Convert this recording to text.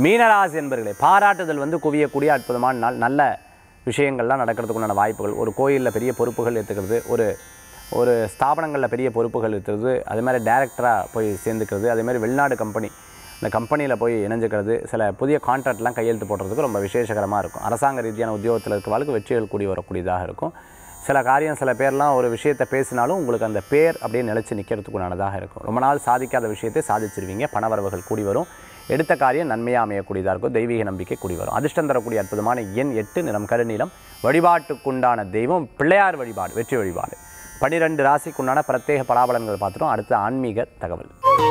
மீனராசி என்பர்களே பாராட்டுதல் வந்து குவியக்கூடிய அற்புதமான நாள் நல்ல விஷயங்கள்லாம் நடக்கிறதுக்குண்டான வாய்ப்புகள் ஒரு கோயிலில் பெரிய பொறுப்புகள் ஏற்றுக்கிறது ஒரு ஒரு ஸ்தாபனங்களில் பெரிய பொறுப்புகள் இருக்கிறது அதே மாதிரி டேரக்டராக போய் சேர்ந்துக்கிறது அதே மாதிரி வெளிநாடு கம்பெனி இந்த கம்பெனியில் போய் இணைஞ்சுக்கிறது சில புதிய கான்ட்ராக்ட்லாம் கையெழுத்து போடுறதுக்கு ரொம்ப விசேஷகரமாக இருக்கும் அரசாங்க ரீதியான உத்தியோகத்தில் இருக்கிறவங்களுக்கு வெற்றிகள் கூடி வரக்கூடியதாக இருக்கும் சில காரியம் சில பேர்லாம் ஒரு விஷயத்தை பேசினாலும் உங்களுக்கு அந்த பேர் அப்படியே நிலைச்சு நிற்கிறதுக்குண்டானதாக இருக்கும் ரொம்ப நாள் சாதிக்காத விஷயத்தை சாதிச்சிருவீங்க பணவரவுகள் கூடி வரும் எடுத்த காரியம் நன்மையாக அமையக்கூடியதாக இருக்கும் தெய்வீக நம்பிக்கை கூடி வரும் அதிர்ஷ்டம் தரக்கூடிய அற்புதமான எண் எட்டு நிறம் கருநீலம் வழிபாட்டுக்குண்டான தெய்வம் பிள்ளையார் வழிபாடு வெற்றி வழிபாடு பனிரெண்டு ராசிக்குண்டான பிரத்யேக பலாபலன்கள் பார்த்துட்டோம் அடுத்து ஆன்மீக தகவல்